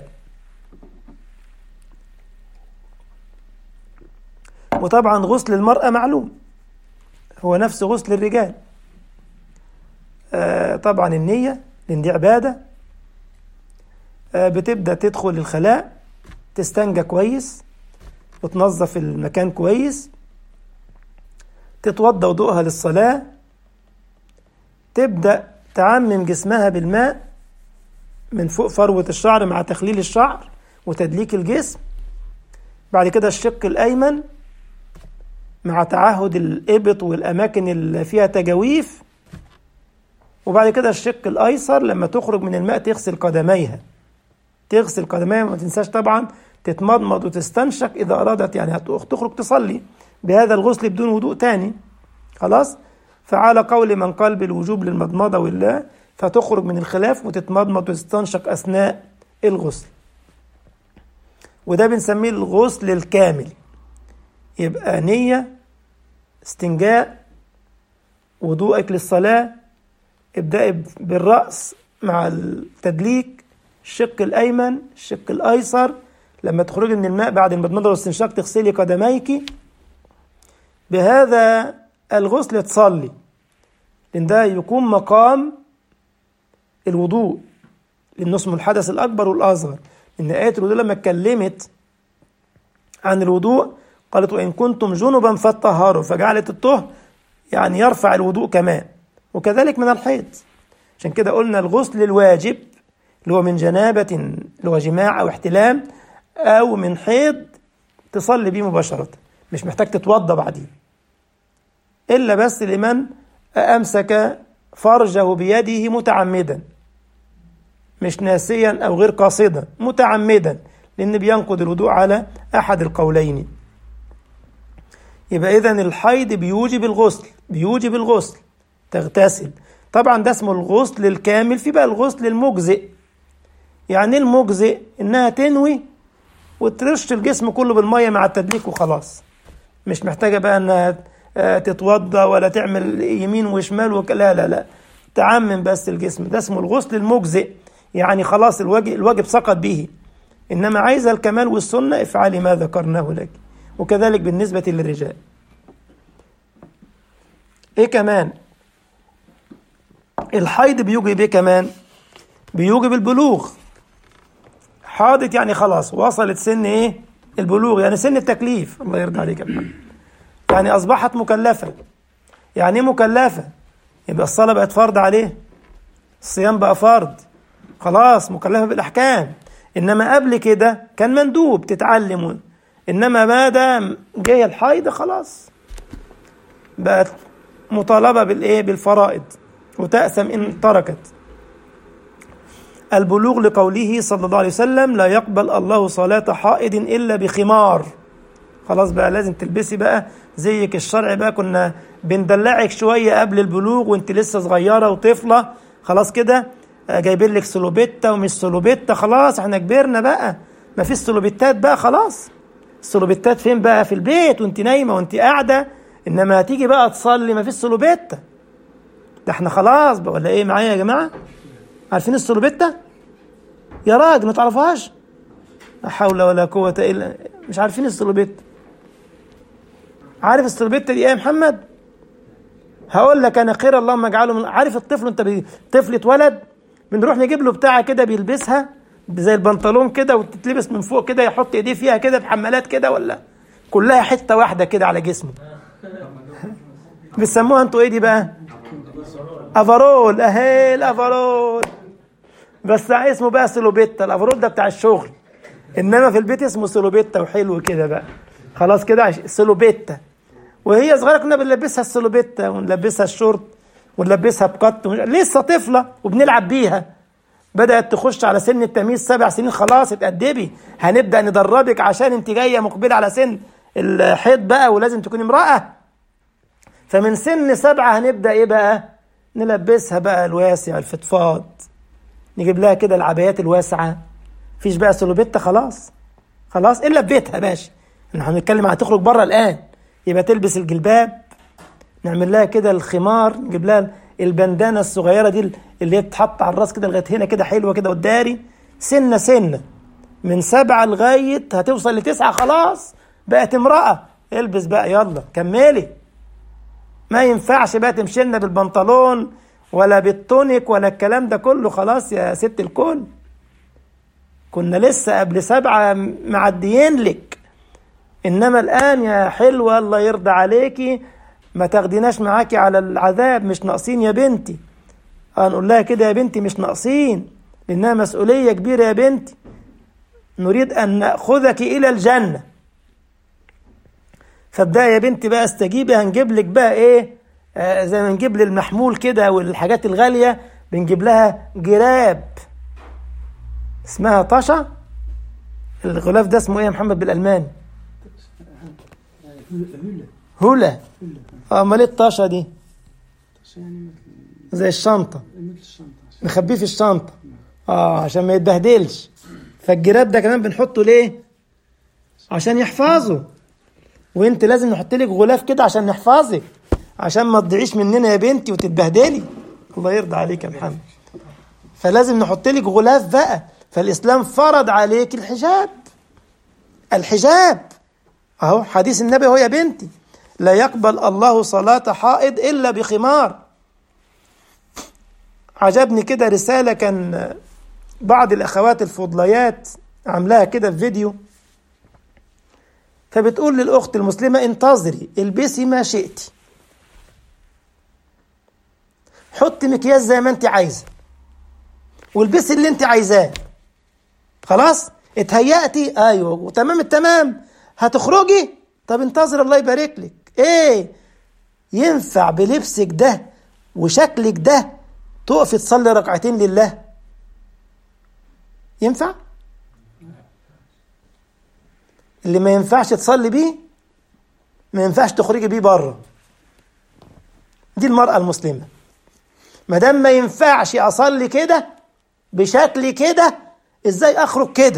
A: وطبعا غسل المرأة معلوم هو نفس غسل الرجال آه طبعا النية لأن دي عبادة آه بتبدأ تدخل الخلاء تستنجى كويس وتنظف المكان كويس تتوضى وضوءها للصلاة تبدأ تعمم جسمها بالماء من فوق فروة الشعر مع تخليل الشعر وتدليك الجسم بعد كده الشق الأيمن مع تعهد الإبط والأماكن اللي فيها تجاويف وبعد كده الشق الأيسر لما تخرج من الماء تغسل قدميها تغسل قدميها ما تنساش طبعا تتمضمض وتستنشق إذا أرادت يعني تخرج تصلي بهذا الغسل بدون وضوء تاني خلاص فعلى قول من قال بالوجوب للمضمضة والله فتخرج من الخلاف وتتمضمض وتستنشق أثناء الغسل وده بنسميه الغسل الكامل يبقى نية استنجاء وضوءك للصلاة ابدأ بالرأس مع التدليك الشق الأيمن الشق الأيسر لما تخرجي من الماء بعد المضمضة والاستنشاق تغسلي قدميك بهذا الغسل تصلي لأن ده يكون مقام الوضوء لأنه اسمه الحدث الأكبر والأصغر إن آية الوضوء لما اتكلمت عن الوضوء قالت وإن كنتم جنبا فاتطهروا فجعلت الطهر يعني يرفع الوضوء كمان وكذلك من الحيض عشان كده قلنا الغسل الواجب اللي هو من جنابة اللي هو جماع أو احتلام أو من حيض تصلي بيه مباشرة مش محتاج تتوضى بعدين إلا بس لمن أمسك فرجه بيده متعمدا مش ناسيا أو غير قاصدا متعمدا لأن بينقض الوضوء على أحد القولين يبقى إذا الحيض بيوجب الغسل بيوجب الغسل تغتسل طبعا ده اسمه الغسل الكامل في بقى الغسل المجزئ يعني المجزئ إنها تنوي وترش الجسم كله بالمية مع التدليك وخلاص مش محتاجة بقى إنها تتوضى ولا تعمل يمين وشمال وك... لا لا لا تعمم بس الجسم ده اسمه الغسل المجزئ يعني خلاص الواجب, الواجب سقط به إنما عايزة الكمال والسنة افعلي ما ذكرناه لك وكذلك بالنسبة للرجال ايه كمان الحيض بيوجب ايه كمان بيوجب البلوغ حاضت يعني خلاص وصلت سن ايه البلوغ يعني سن التكليف الله يرضى عليك يا محمد يعني اصبحت مكلفة يعني ايه مكلفة يبقى الصلاة بقت فرض عليه الصيام بقى فرض خلاص مكلفة بالأحكام إنما قبل كده كان مندوب تتعلم إنما ما دام جاي الحيض خلاص بقت مطالبة بالإيه بالفرائض وتأثم إن تركت البلوغ لقوله صلى الله عليه وسلم لا يقبل الله صلاة حائض إلا بخمار خلاص بقى لازم تلبسي بقى زيك الشرع بقى كنا بندلعك شوية قبل البلوغ وانت لسه صغيرة وطفلة خلاص كده جايبين لك سلوبيتا ومش سلوبيتا خلاص احنا كبرنا بقى ما فيش سلوبيتات بقى خلاص السلوبيتات فين بقى في البيت وانت نايمة وانت قاعدة انما هتيجي بقى تصلي ما فيش سلوبيتا ده احنا خلاص بقى ولا ايه معايا يا جماعة عارفين السلوبيتا يا راجل ما تعرفوهاش لا حول ولا قوة الا مش عارفين السلوبيتا عارف السلوبيتا دي ايه يا محمد هقول لك انا خير اللهم اجعله من عارف الطفل انت بي... طفل اتولد بنروح نجيب له بتاعه كده بيلبسها زي البنطلون كده وتتلبس من فوق كده يحط ايديه فيها كده بحمالات كده ولا كلها حته واحده كده على جسمه بيسموها انتوا ايه دي بقى افرول اهي الافرول بس اسمه بقى سلوبيتا الافرول ده بتاع الشغل انما في البيت اسمه سلوبيتا وحلو كده بقى خلاص كده سلوبيتا وهي صغيره كنا بنلبسها السلوبيتا ونلبسها الشورت ونلبسها بقط لسه طفله وبنلعب بيها بدات تخش على سن التمييز سبع سنين خلاص اتأدبي هنبدا ندربك عشان انت جايه مقبله على سن الحيض بقى ولازم تكوني امراه فمن سن سبعه هنبدا ايه بقى نلبسها بقى الواسع الفضفاض نجيب لها كده العبايات الواسعه مفيش بقى سلوبيتا خلاص خلاص الا في بيتها ماشي احنا هنتكلم هتخرج بره الان يبقى تلبس الجلباب نعمل لها كده الخمار نجيب لها البندانه الصغيره دي اللي هي بتتحط على الراس كده لغايه هنا كده حلوه كده والداري سنه سنه من سبعه لغايه هتوصل لتسعه خلاص بقت امراه البس بقى يلا كملي ما ينفعش بقى تمشي لنا بالبنطلون ولا بالتونيك ولا الكلام ده كله خلاص يا ست الكل كنا لسه قبل سبعه معديين لك انما الان يا حلوه الله يرضى عليكي ما تاخديناش معاكي على العذاب مش ناقصين يا بنتي هنقول لها كده يا بنتي مش ناقصين لانها مسؤوليه كبيره يا بنتي نريد ان ناخذك الى الجنه فابدأ يا بنتي بقى استجيبي هنجيب لك بقى ايه آه زي ما نجيب للمحمول كده والحاجات الغاليه بنجيب لها جراب اسمها طشا الغلاف ده اسمه ايه يا محمد بالالماني هولا امال ايه الطشه دي زي الشنطه نخبيه في الشنطه اه عشان ما يتبهدلش فالجراب ده كمان بنحطه ليه عشان يحفظه وانت لازم نحط لك غلاف كده عشان نحفظك عشان ما تضيعيش مننا يا بنتي وتتبهدلي الله يرضى عليك يا محمد فلازم نحط لك غلاف بقى فالاسلام فرض عليك الحجاب الحجاب اهو حديث النبي هو يا بنتي لا يقبل الله صلاة حائض إلا بخمار عجبني كده رسالة كان بعض الأخوات الفضليات عاملاها كده في فيديو فبتقول للأخت المسلمة انتظري البسي ما شئتي حطي مكياج زي ما انت عايزة والبسي اللي انت عايزاه خلاص اتهيأتي ايوه وتمام التمام هتخرجي طب انتظر الله يبارك لك ايه ينفع بلبسك ده وشكلك ده تقفي تصلي ركعتين لله ينفع اللي ما ينفعش تصلي بيه ما ينفعش تخرجي بيه بره دي المرأة المسلمة ما دام ما ينفعش أصلي كده بشكل كده إزاي أخرج كده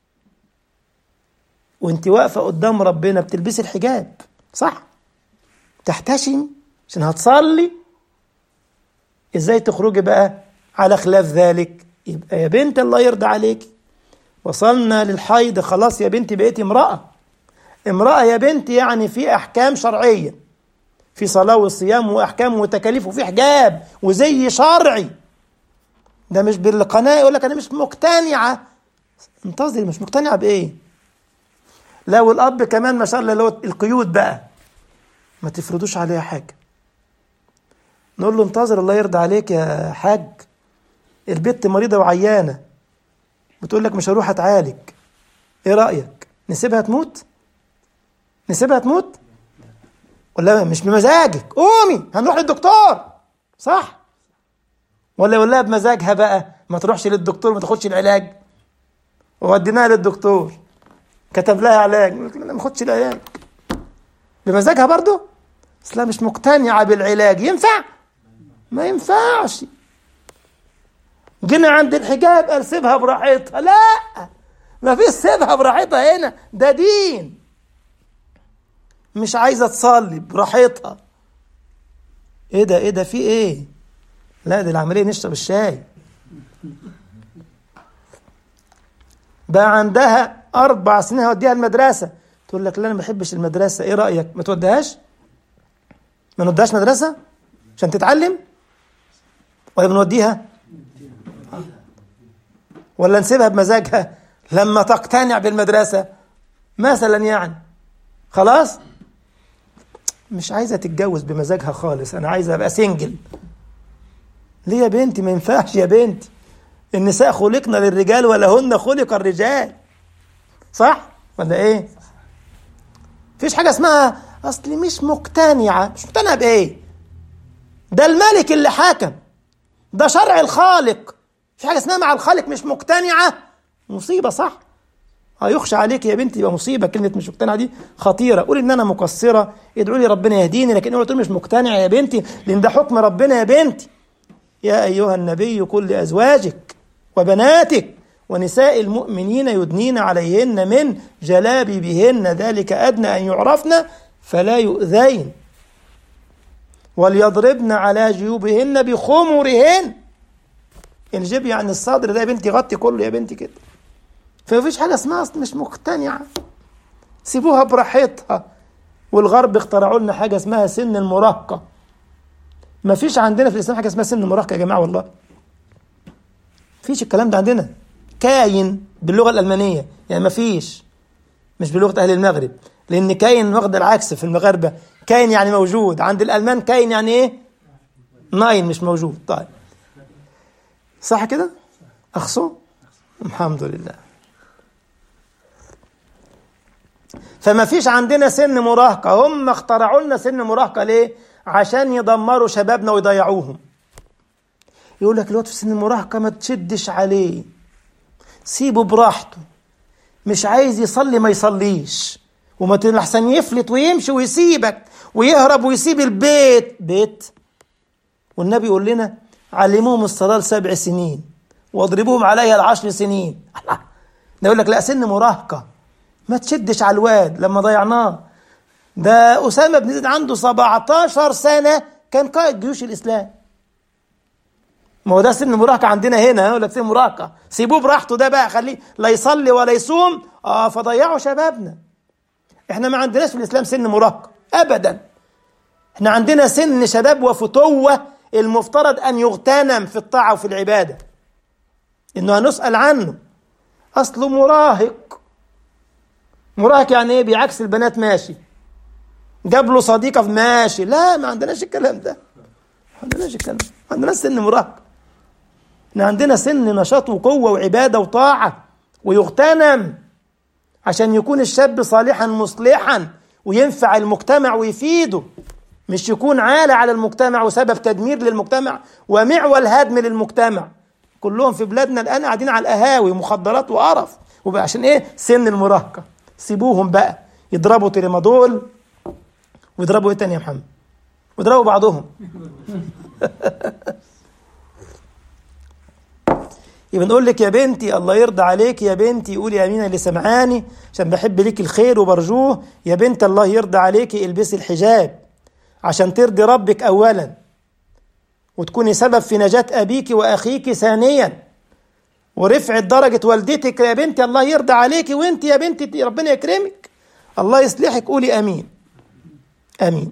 A: وانت واقفة قدام ربنا بتلبسي الحجاب صح تحتشمي عشان هتصلي ازاي تخرجي بقى على خلاف ذلك يبقى يا بنت الله يرضى عليك وصلنا للحيض خلاص يا بنتي بقيتي امرأة امرأة يا بنتي يعني في أحكام شرعية في صلاة وصيام وأحكام وتكاليف وفي حجاب وزي شرعي ده مش بالقناة يقول لك أنا مش مقتنعة انتظري مش مقتنعة بإيه لا والأب كمان ما شاء الله اللي هو القيود بقى ما تفرضوش عليها حاجة نقول له انتظر الله يرضى عليك يا حاج البت مريضة وعيانة بتقول لك مش هروح اتعالج ايه رأيك نسيبها تموت نسيبها تموت ولا مش بمزاجك قومي هنروح للدكتور صح ولا يقول لها بمزاجها بقى ما تروحش للدكتور ما تاخدش العلاج ووديناها للدكتور كتب لها علاج ما اخدش العلاج بمزاجها برضه اصلها مش مقتنعه بالعلاج ينفع ما ينفعش جينا عند الحجاب قال سيبها براحتها لا ما فيش سيبها براحتها هنا ده دين مش عايزه تصلي براحتها ايه ده ايه ده في ايه لا دي العمليه نشرب الشاي بقى عندها اربع سنين هوديها المدرسه تقول لك لا انا ما بحبش المدرسه ايه رايك ما توديهاش ما نوديهاش مدرسه عشان تتعلم ولا بنوديها ولا نسيبها بمزاجها لما تقتنع بالمدرسه مثلا يعني خلاص مش عايزه تتجوز بمزاجها خالص انا عايزه ابقى سنجل ليه يا بنتي ما ينفعش يا بنتي النساء خلقنا للرجال ولا هن خلق الرجال صح ولا ايه فيش حاجه اسمها اصلي مش مقتنعه مش مقتنعه بايه ده الملك اللي حكم ده شرع الخالق في حاجه اسمها مع الخالق مش مقتنعه مصيبه صح اه يخشى عليك يا بنتي يبقى مصيبه كلمه مش مقتنعه دي خطيره قولي ان انا مقصره ادعوا لي ربنا يهديني لكن اوعي تقولي مش مقتنعه يا بنتي لان ده حكم ربنا يا بنتي يا ايها النبي قل لازواجك وبناتك ونساء المؤمنين يدنين عليهن من جلابيبهن ذلك ادنى ان يعرفن فلا يؤذين وليضربن على جيوبهن بخمرهن الجيب يعني الصدر ده يا بنتي غطي كله يا بنتي كده فمفيش حاجه اسمها مش مقتنعه سيبوها براحتها والغرب اخترعوا لنا حاجه اسمها سن المراهقه مفيش عندنا في الاسلام حاجه اسمها سن المراهقه يا جماعه والله مفيش الكلام ده عندنا كاين باللغه الالمانيه يعني مفيش مش بلغه اهل المغرب لان كاين واخد العكس في المغاربه كاين يعني موجود عند الالمان كاين يعني ايه ناين مش موجود طيب صح كده اخصو الحمد لله فما فيش عندنا سن مراهقة هم اخترعوا لنا سن مراهقة ليه عشان يدمروا شبابنا ويضيعوهم يقول لك الوقت في سن المراهقة ما تشدش عليه سيبه براحته مش عايز يصلي ما يصليش وما احسن يفلت ويمشي ويسيبك ويهرب ويسيب البيت بيت والنبي يقول لنا علموهم الصلاة لسبع سنين واضربوهم عليها العشر سنين الله ده يقول لك لا سن مراهقة ما تشدش على الواد لما ضيعناه ده أسامة بن زيد عنده 17 سنة كان قائد جيوش الإسلام ما هو ده سن المراهقة عندنا هنا يقول لك سن مراهقة سيبوه براحته ده بقى خليه لا يصلي ولا يصوم اه فضيعوا شبابنا احنا ما عندناش في الإسلام سن مراهقة أبدا احنا عندنا سن شباب وفتوة المفترض أن يغتنم في الطاعة وفي العبادة إنه هنسأل عنه أصله مراهق مراهق يعني إيه بيعكس البنات ماشي جاب له صديقة في ماشي لا ما عندناش الكلام ده ما عندناش الكلام ده ما عندناش سن مراهق احنا عندنا سن نشاط وقوة وعبادة وطاعة ويغتنم عشان يكون الشاب صالحا مصلحا وينفع المجتمع ويفيده مش يكون عالة على المجتمع وسبب تدمير للمجتمع ومعول هدم للمجتمع كلهم في بلادنا الآن قاعدين على القهاوي مخدرات وقرف وبقى عشان إيه سن المراهقة سيبوهم بقى يضربوا تريمادول ويضربوا إيه تاني يا محمد ويضربوا بعضهم يبقى نقول لك يا بنتي الله يرضى عليك يا بنتي قولي يا امينه اللي سمعاني عشان بحب ليك الخير وبرجوه يا بنت الله يرضى عليكي البسي الحجاب عشان ترضي ربك اولا وتكوني سبب في نجاة ابيك واخيك ثانيا ورفعة درجة والدتك يا بنتي الله يرضى عليكي وانت يا بنتي ربنا يكرمك الله يصلحك قولي امين امين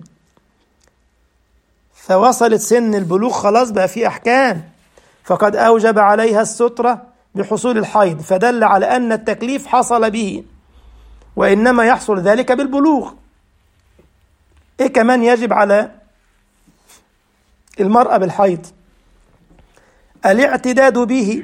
A: فوصلت سن البلوغ خلاص بقى في احكام فقد أوجب عليها السترة بحصول الحيض فدل على أن التكليف حصل به وإنما يحصل ذلك بالبلوغ إيه كمان يجب على المرأة بالحيض الاعتداد به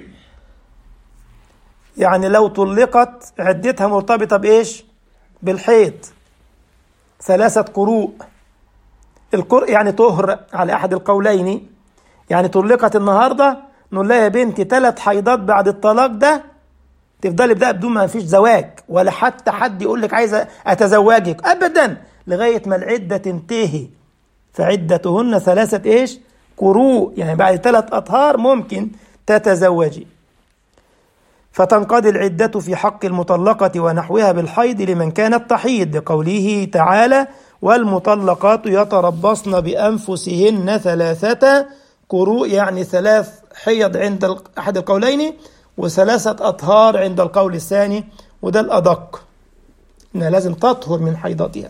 A: يعني لو طلقت عدتها مرتبطة بإيش بالحيض ثلاثة قروء القرء يعني طهر على أحد القولين يعني طلقت النهارده نقول لها يا بنتي ثلاث حيضات بعد الطلاق ده تفضلي بقى بدون ما فيش زواج ولا حتى حد يقول لك عايزه اتزوجك ابدا لغايه ما العده تنتهي فعدتهن ثلاثه ايش؟ قروء يعني بعد ثلاث اطهار ممكن تتزوجي فتنقضي العدة في حق المطلقة ونحوها بالحيض لمن كانت تحيض لقوله تعالى والمطلقات يتربصن بأنفسهن ثلاثة قروء يعني ثلاث حيض عند أحد القولين وثلاثة أطهار عند القول الثاني وده الأدق إنها لازم تطهر من حيضتها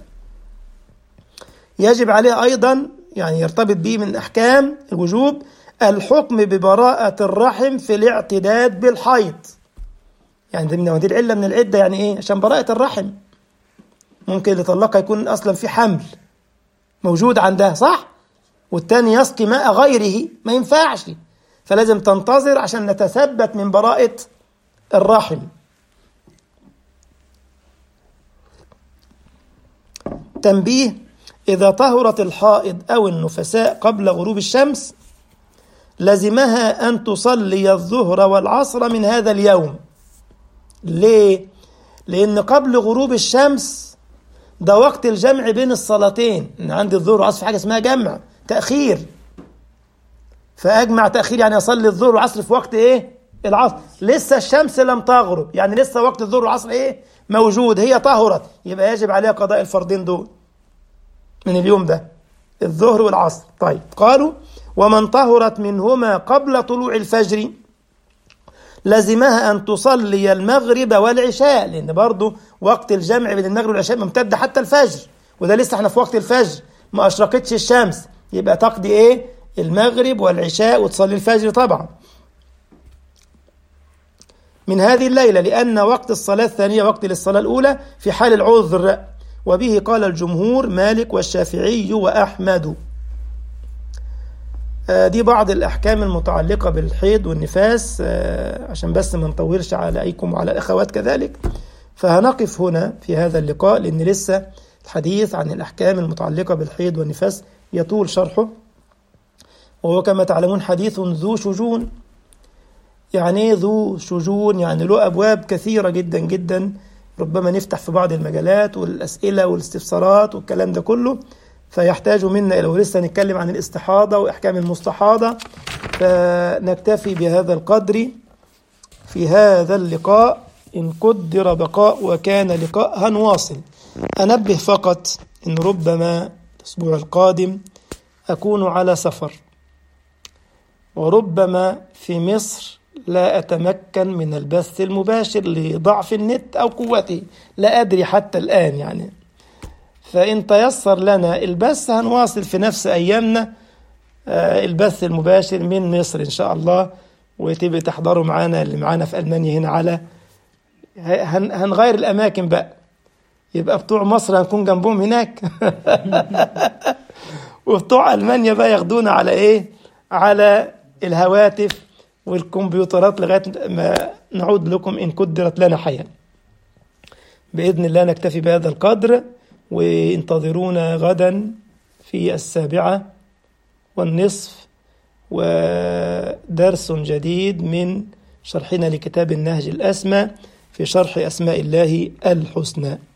A: يجب عليها أيضا يعني يرتبط به من أحكام الوجوب الحكم ببراءة الرحم في الاعتداد بالحيض يعني دي من دي العلة من العدة يعني إيه عشان براءة الرحم ممكن اللي طلقها يكون أصلا في حمل موجود عندها صح والتاني يسقي ماء غيره ما ينفعش فلازم تنتظر عشان نتثبت من براءة الرحم تنبيه إذا طهرت الحائض أو النفساء قبل غروب الشمس لزمها أن تصلي الظهر والعصر من هذا اليوم ليه؟ لأن قبل غروب الشمس ده وقت الجمع بين الصلاتين إن عندي الظهر والعصر في حاجة اسمها جمع تأخير فأجمع تأخير يعني أصلي الظهر والعصر في وقت إيه؟ العصر لسه الشمس لم تغرب يعني لسه وقت الظهر والعصر إيه؟ موجود هي طهرت يبقى يجب عليها قضاء الفردين دول من اليوم ده الظهر والعصر طيب قالوا ومن طهرت منهما قبل طلوع الفجر لزمها أن تصلي المغرب والعشاء لأن برضو وقت الجمع بين المغرب والعشاء ممتد حتى الفجر وده لسه احنا في وقت الفجر ما أشرقتش الشمس يبقى تقضي إيه المغرب والعشاء وتصلي الفجر طبعا من هذه الليلة لأن وقت الصلاة الثانية وقت للصلاة الأولى في حال العذر وبه قال الجمهور مالك والشافعي وأحمد دي بعض الأحكام المتعلقة بالحيض والنفاس عشان بس ما نطولش عليكم وعلى الأخوات كذلك فهنقف هنا في هذا اللقاء لأن لسه الحديث عن الأحكام المتعلقة بالحيض والنفاس يطول شرحه وهو كما تعلمون حديث ذو شجون يعني ايه ذو شجون يعني له أبواب كثيرة جدا جدا ربما نفتح في بعض المجالات والأسئلة والاستفسارات والكلام ده كله فيحتاج منا لو لسه نتكلم عن الاستحاضة وإحكام المستحاضة فنكتفي بهذا القدر في هذا اللقاء إن قدر بقاء وكان لقاء هنواصل أنبه فقط إن ربما الأسبوع القادم أكون على سفر وربما في مصر لا أتمكن من البث المباشر لضعف النت أو قوته لا أدري حتى الآن يعني فإن تيسر لنا البث هنواصل في نفس أيامنا البث المباشر من مصر إن شاء الله وتبقى تحضروا معانا اللي معانا في ألمانيا هنا على هنغير الأماكن بقى يبقى بتوع مصر هنكون جنبهم هناك وبتوع ألمانيا بقى ياخدونا على إيه على الهواتف والكمبيوترات لغاية ما نعود لكم إن قدرت لنا حياة بإذن الله نكتفي بهذا القدر وانتظرونا غدا في السابعة والنصف ودرس جديد من شرحنا لكتاب النهج الأسمى في شرح أسماء الله الحسنى